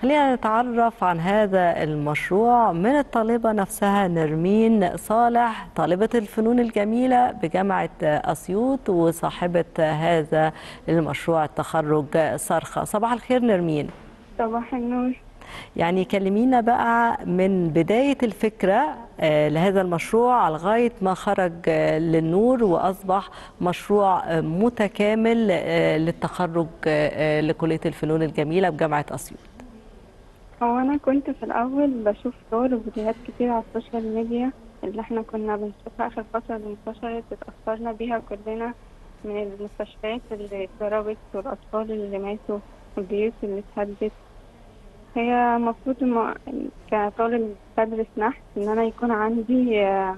خلينا نتعرف عن هذا المشروع من الطالبة نفسها نرمين صالح طالبة الفنون الجميلة بجامعة أسيوط وصاحبة هذا المشروع التخرج صرخة صباح الخير نرمين صباح النور يعني كلمينا بقى من بداية الفكرة آه، لهذا المشروع لغاية ما خرج آه، للنور وأصبح مشروع آه، متكامل آه، للتخرج آه، لكلية الفنون الجميلة بجامعة أسيوط هو انا كنت في الاول بشوف صور وفيديوهات كتير على السوشيال ميديا اللي احنا كنا بنشوفها اخر فتره اللي انتشرت اتاثرنا بيها كلنا من المستشفيات اللي اتضربت والاطفال اللي ماتوا والبيوت اللي اتهدت هي المفروض الم... كطالب بدرس نحت ان انا يكون عندي آه،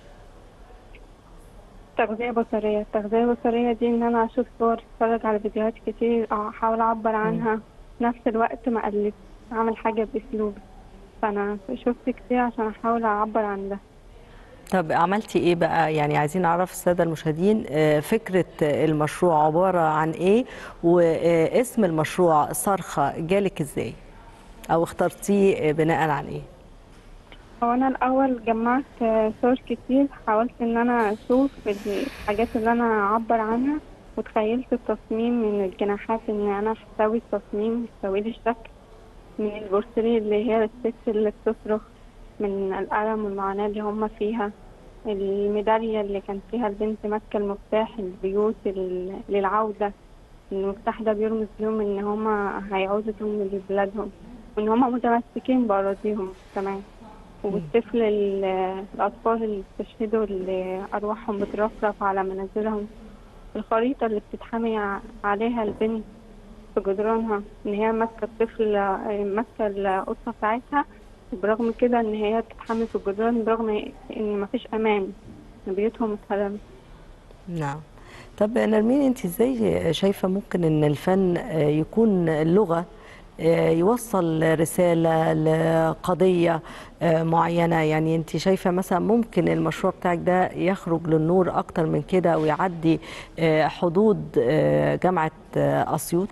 تغذية بصرية التغذية البصرية دي ان انا اشوف صور اتفرج على فيديوهات كتير احاول اعبر عنها في نفس الوقت ما اقلد اعمل حاجة باسلوبي فانا شفت كتير عشان احاول اعبر عن ده طب عملتي ايه بقى يعني عايزين نعرف الساده المشاهدين آه، فكره المشروع عباره عن ايه واسم المشروع صرخه جالك ازاي او اخترتيه بناء عن ايه هو انا الاول جمعت آه، صور كتير حاولت ان انا اشوف الحاجات اللي انا اعبر عنها وتخيلت التصميم من الجناحات ان انا هسوي التصميم هسوي لي الشكل من البورسلين اللي هي الست اللي بتصرخ من الألم والمعاناة اللي هم فيها الميدالية اللي كان فيها البنت ماسكة المفتاح البيوت ال- للعودة المفتاح ده بيرمز لهم إن هما هيعودوا تاني لبلادهم وإن هما متمسكين بأراضيهم كمان والطفل ال- الأطفال اللي استشهدوا اللي أرواحهم بترفرف على منازلهم الخريطة اللي بتتحمي ع- عليها البنت في جدرانها إن هي ماسكة الطفل ماسكة القطة بتاعتها برغم كده إن هي بتتحمي في الجدران برغم إن مفيش أمان إن بيوتهم اتهدمت نعم طب نرمين انت ازاي شايفه ممكن ان الفن آه، يكون لغه آه، يوصل رساله لقضيه آه، معينه يعني انت شايفه مثلا ممكن المشروع بتاعك ده يخرج للنور اكتر من كده ويعدي آه، حدود آه، جامعه آه، اسيوط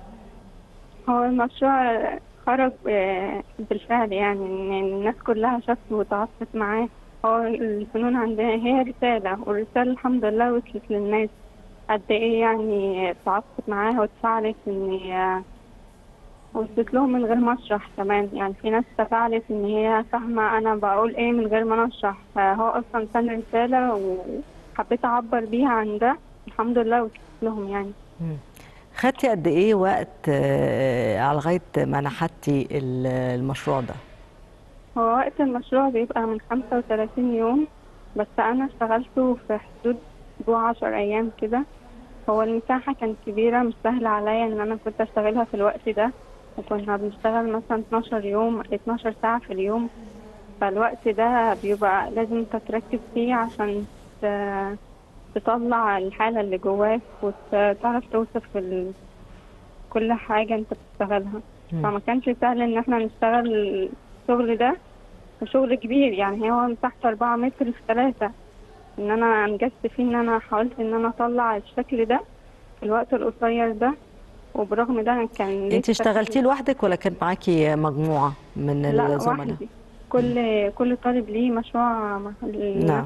هو المشروع خرج آه، بالفعل يعني إن الناس كلها شافته وتعاطفت معاه هو الفنون عندنا هي رسالة والرسالة الحمد لله وصلت للناس قد إيه يعني تعاطفت معاها واتفاعلت إن هي وصلت لهم من غير ما أشرح كمان يعني في ناس تفاعلت إن هي فاهمة أنا بقول إيه من غير ما أنا أشرح فهو أصلا كان رسالة وحبيت أعبر بيها عن ده الحمد لله وصلت لهم يعني خدتي قد ايه وقت آه، على لغايه ما نحتي ال- المشروع ده هو وقت المشروع بيبقى من خمسة وثلاثين يوم بس أنا اشتغلته في حدود أسبوع عشر أيام كده هو المساحة كانت كبيرة مش سهلة عليا إن أنا كنت أشتغلها في الوقت ده وكنا بنشتغل مثلا 12 يوم 12 ساعة في اليوم فالوقت ده بيبقى لازم انت تركز فيه عشان ت- تطلع الحالة اللي جواك وتعرف توصف ال... كل حاجة انت بتشتغلها مم. فما كانش سهل ان احنا نشتغل الشغل ده وشغل كبير يعني هو مساحته أربعة متر في ثلاثة ان انا انجزت فيه ان انا حاولت ان انا اطلع الشكل ده في الوقت القصير ده وبرغم ده كان انت لسه اشتغلتي لوحدك ولا كان معاكي مجموعه من لا الزملاء وحدي كل كل طالب ليه مشروع مع- نعم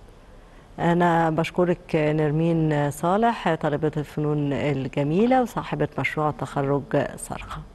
أنا بشكرك نرمين صالح طالبة الفنون الجميلة وصاحبة مشروع تخرج صرخة